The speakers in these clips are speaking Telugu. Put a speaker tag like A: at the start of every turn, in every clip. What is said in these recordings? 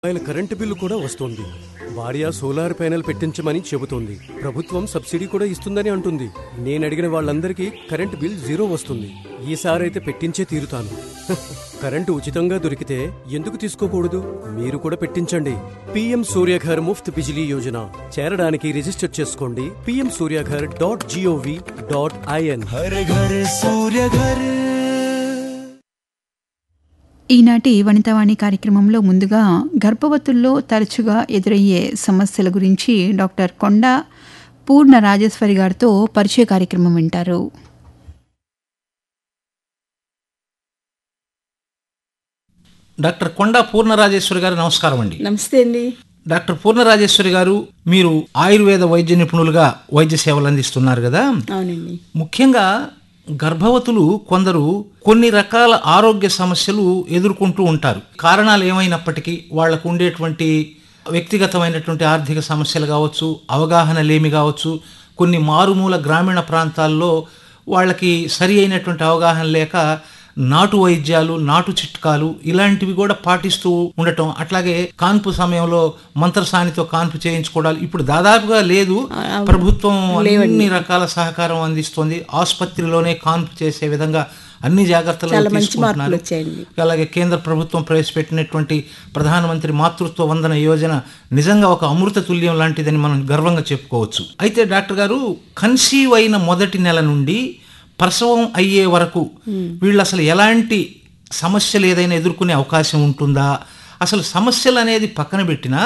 A: ఆయన కరెంటు బిల్లు కూడా వస్తోంది భార్య సోలార్ ప్యానెల్ పెట్టించమని చెబుతోంది ప్రభుత్వం సబ్సిడీ కూడా ఇస్తుందని అంటుంది నేను అడిగిన వాళ్ళందరికీ కరెంటు బిల్ జీరో వస్తుంది ఈసారైతే పెట్టించే తీరుతాను హ, కరెంటు ఉచితంగా దొరికితే ఎందుకు తీసుకోకూడదు మీరు కూడా పెట్టించండి పిఎం సూర్యఘర్ ముఫ్త్ బిజిలీ యోజన చేరడానికి రిజిస్టర్ చేసుకోండి PM Suryaghar dot gov dot in
B: हर घर सूर्य घर
C: ఈనాటి వనితావాణి కార్యక్రమంలో ముందుగా గర్భవతుల్లో తరచుగా ఎదురయ్యే సమస్యల గురించి డాక్టర్ కొండ పూర్ణ రాజేశ్వరి గారితో పరిచయ కార్యక్రమం వింటారు
D: డాక్టర్ కొండా పూర్ణరాజేశ్వరి గారు నమస్కారం అండి
E: నమస్తే అండి
D: డాక్టర్ పూర్ణరాజేశ్వరి గారు మీరు ఆయుర్వేద వైద్య నిపుణులుగా వైద్య సేవలు అందిస్తున్నారు కదా
E: అవునండి
D: ముఖ్యంగా గర్భవతులు కొందరు కొన్ని రకాల ఆరోగ్య సమస్యలు ఎదుర్కొంటూ ఉంటారు కారణాలు ఏమైనప్పటికీ వాళ్లకు ఉండేటువంటి వ్యక్తిగతమైనటువంటి ఆర్థిక సమస్యలు కావచ్చు అవగాహన లేమి కావచ్చు కొన్ని మారుమూల గ్రామీణ ప్రాంతాల్లో వాళ్ళకి సరి అయినటువంటి అవగాహన లేక నాటు వైద్యాలు నాటు చిట్కాలు ఇలాంటివి కూడా పాటిస్తూ ఉండటం అట్లాగే కాన్పు సమయంలో మంత్రసానితో కాన్పు చేయించుకోవడాలు ఇప్పుడు దాదాపుగా లేదు ప్రభుత్వం అన్ని రకాల సహకారం అందిస్తుంది ఆసుపత్రిలోనే కాన్పు చేసే విధంగా అన్ని జాగ్రత్తలు
E: చాలా మంచి మార్పులు
D: తీసుకుంటున్నారు
E: వచ్చాయండి
D: అలాగే కేంద్ర ప్రభుత్వం ప్రవేశపెట్టినటువంటి ప్రధానమంత్రి మాతృత్వ వందన యోజన నిజంగా ఒక అమృత తుల్యం లాంటిదని మనం గర్వంగా చెప్పుకోవచ్చు అయితే డాక్టర్ గారు కన్సీవ్ అయిన మొదటి నెల నుండి ప్రసవం అయ్యే వరకు వీళ్ళు అసలు ఎలాంటి సమస్యలు ఏదైనా ఎదుర్కొనే అవకాశం ఉంటుందా అసలు సమస్యలు అనేది పక్కన పెట్టినా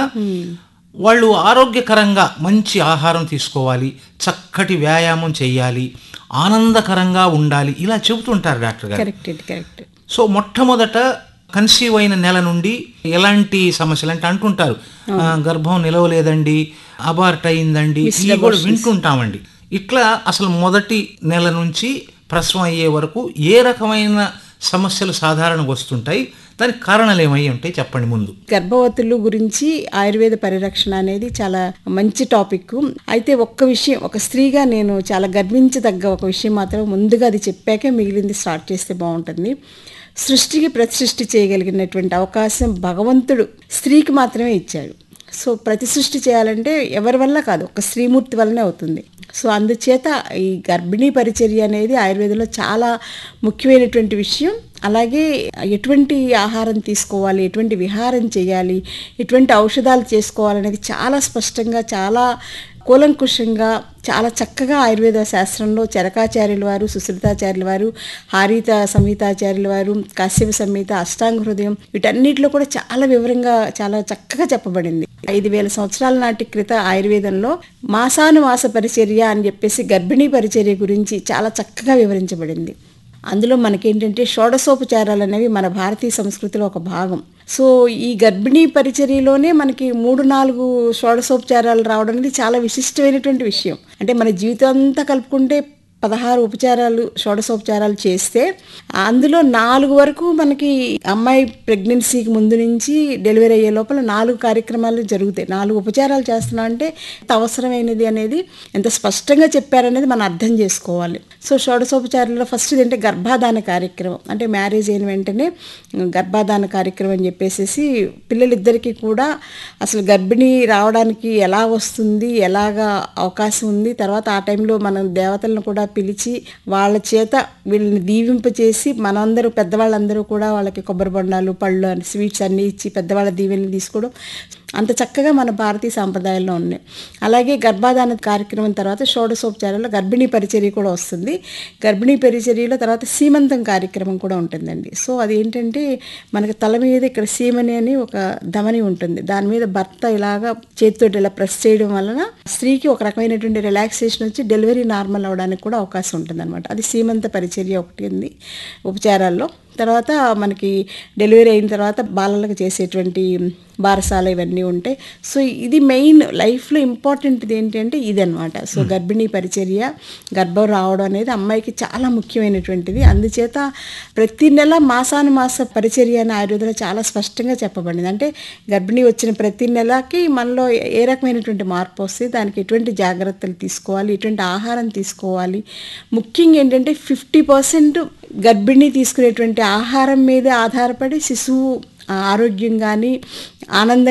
D: వాళ్ళు ఆరోగ్యకరంగా మంచి ఆహారం తీసుకోవాలి చక్కటి వ్యాయామం చేయాలి ఆనందకరంగా ఉండాలి ఇలా చెబుతుంటారు డాక్టర్ గారు
E: కరెక్ట్ అండి కరెక్ట్
D: సో మొట్టమొదట కన్సీవ్ అయిన నెల నుండి ఎలాంటి సమస్యలు అంటే అంటుంటారు ఆ, గర్భం నిలవలేదండి అబార్ట్ అయిందండి ఇవి కూడా వింటుంటామండి ఇట్లా అసలు మొదటి నెల నుంచి ప్రసవం అయ్యే వరకు ఏ రకమైన సమస్యలు సాధారణంగా వస్తుంటాయి దానికి కారణాలు ఏమై ఉంటాయి చెప్పండి ముందు
E: గర్భవతులు గురించి ఆయుర్వేద పరిరక్షణ అనేది చాలా మంచి టాపిక్ అయితే ఒక్క విషయం ఒక స్త్రీగా నేను చాలా గర్వించదగ్గ ఒక విషయం మాత్రం ముందుగా అది చెప్పాకే మిగిలింది స్టార్ట్ చేస్తే బాగుంటుంది సృష్టికి ప్రతిసృష్టి చేయగలిగినటువంటి అవకాశం భగవంతుడు స్త్రీకి మాత్రమే ఇచ్చాడు సో ప్రతి సృష్టి చేయాలంటే ఎవరి వల్ల కాదు ఒక స్త్రీమూర్తి వల్లనే అవుతుంది సో అందుచేత ఈ గర్భిణీ పరిచర్య అనేది ఆయుర్వేదంలో చాలా ముఖ్యమైనటువంటి విషయం అలాగే ఎటువంటి ఆహారం తీసుకోవాలి ఎటువంటి విహారం చేయాలి ఎటువంటి ఔషధాలు చేసుకోవాలనేది చాలా స్పష్టంగా చాలా కూలంకుషంగా చాలా చక్కగా ఆయుర్వేద శాస్త్రంలో చరకాచార్యుల వారు సుశ్రుతాచార్యుల వారు హారిత సంహితాచార్యుల వారు కాశ్యప సంహిత అష్టాంగ హృదయం వీటన్నిటిలో కూడా చాలా వివరంగా చాలా చక్కగా చెప్పబడింది ఐదు వేల సంవత్సరాల నాటి క్రిత ఆయుర్వేదంలో మాసానుమాస పరిచర్య అని చెప్పేసి గర్భిణీ పరిచర్య గురించి చాలా చక్కగా వివరించబడింది అందులో మనకేంటంటే షోడశోపచారాలు అనేవి మన భారతీయ సంస్కృతిలో ఒక భాగం సో ఈ గర్భిణీ పరిచర్యలోనే మనకి మూడు నాలుగు షోడశోపచారాలు రావడం అనేది చాలా విశిష్టమైనటువంటి విషయం అంటే మన జీవితం అంతా కలుపుకుంటే పదహారు ఉపచారాలు షోడశోపచారాలు చేస్తే అందులో నాలుగు వరకు మనకి అమ్మాయి ప్రెగ్నెన్సీకి ముందు నుంచి డెలివరీ అయ్యే లోపల నాలుగు కార్యక్రమాలు జరుగుతాయి నాలుగు ఉపచారాలు చేస్తున్నాం అంటే ఎంత అవసరమైనది అనేది ఎంత స్పష్టంగా చెప్పారనేది మనం అర్థం చేసుకోవాలి సో షోడశోపచారంలో ఫస్ట్ ఏంటంటే గర్భాధాన కార్యక్రమం అంటే మ్యారేజ్ అయిన వెంటనే గర్భాధాన కార్యక్రమం అని చెప్పేసి పిల్లలిద్దరికీ కూడా అసలు గర్భిణీ రావడానికి ఎలా వస్తుంది ఎలాగా అవకాశం ఉంది తర్వాత ఆ టైంలో మనం దేవతలను కూడా పిలిచి వాళ్ళ చేత వీళ్ళని దీవింపచేసి మనందరూ పెద్దవాళ్ళందరూ కూడా వాళ్ళకి కొబ్బరి బొండాలు పళ్ళు అని స్వీట్స్ అన్నీ ఇచ్చి పెద్దవాళ్ళ దీవెనలు తీసుకోవడం అంత చక్కగా మన భారతీయ సాంప్రదాయాల్లో ఉన్నాయి అలాగే గర్భాధాన కార్యక్రమం తర్వాత షోడశోపచారాల్లో గర్భిణీ పరిచర్య కూడా వస్తుంది గర్భిణీ పరిచర్యలో తర్వాత సీమంతం కార్యక్రమం కూడా ఉంటుందండి సో అది ఏంటంటే మనకి తల మీద ఇక్కడ సీమని అని ఒక ధమని ఉంటుంది దాని మీద భర్త ఇలాగా చేతితోటి ఇలా ప్రెస్ చేయడం వలన స్త్రీకి ఒక రకమైనటువంటి రిలాక్సేషన్ వచ్చి డెలివరీ నార్మల్ అవడానికి కూడా అవకాశం ఉంటుంది అది సీమంత పరిచర్య ఒకటి ఉంది ఉపచారాల్లో తర్వాత మనకి డెలివరీ అయిన తర్వాత బాలలకు చేసేటువంటి బారసాల ఇవన్నీ ఉంటాయి సో ఇది మెయిన్ లైఫ్లో ఇంపార్టెంట్ది ఏంటంటే ఇదనమాట సో గర్భిణీ పరిచర్య గర్భం రావడం అనేది అమ్మాయికి చాలా ముఖ్యమైనటువంటిది అందుచేత ప్రతి నెల మాసానుమాస పరిచర్య అని ఆయుర్వేదంలో చాలా స్పష్టంగా చెప్పబడింది అంటే గర్భిణీ వచ్చిన ప్రతి నెలకి మనలో ఏ రకమైనటువంటి మార్పు వస్తుంది దానికి ఎటువంటి జాగ్రత్తలు తీసుకోవాలి ఎటువంటి ఆహారం తీసుకోవాలి ముఖ్యంగా ఏంటంటే ఫిఫ్టీ పర్సెంట్ గర్భిణీ తీసుకునేటువంటి ఆహారం మీదే ఆధారపడి శిశువు ఆ, ఆరోగ్యం కానీ ఆనందం